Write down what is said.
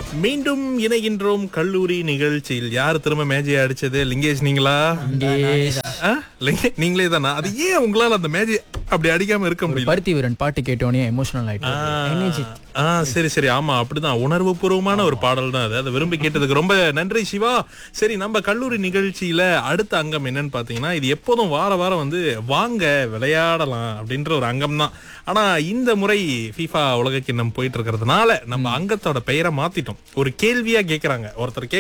மீண்டும் இணைகின்றோம் கல்லூரி நிகழ்ச்சியில் யார் திரும்ப மேஜை அடிச்சது லிங்கேஷ் நீங்களா ஆ? லிங்கே- நீங்களே தானா அது ஏன் உங்களால அந்த மேஜை அப்படி அடிக்காம இருக்க முடியல பருத்தி வீரன் பாட்டு கேட்டோனே எமோஷனல் ஆயிட்டு ஆ சரி சரி ஆமா அப்படிதான் உணர்வு பூர்வமான ஒரு பாடல் தான் அது அதை விரும்பி கேட்டதுக்கு ரொம்ப நன்றி சிவா சரி நம்ம கல்லூரி நிகழ்ச்சியில அடுத்த அங்கம் என்னன்னு பாத்தீங்கன்னா இது எப்போதும் வார வாரம் வந்து வாங்க விளையாடலாம் அப்படின்ற ஒரு அங்கம் தான் ஆனா இந்த முறை FIFA உலக கிண்ணம் போயிட்டு இருக்கிறதுனால நம்ம அங்கத்தோட பெயரை மாத்திட்டோம் ஒரு கேள்வியா கேக்குறாங்க ஒருத்தர் கே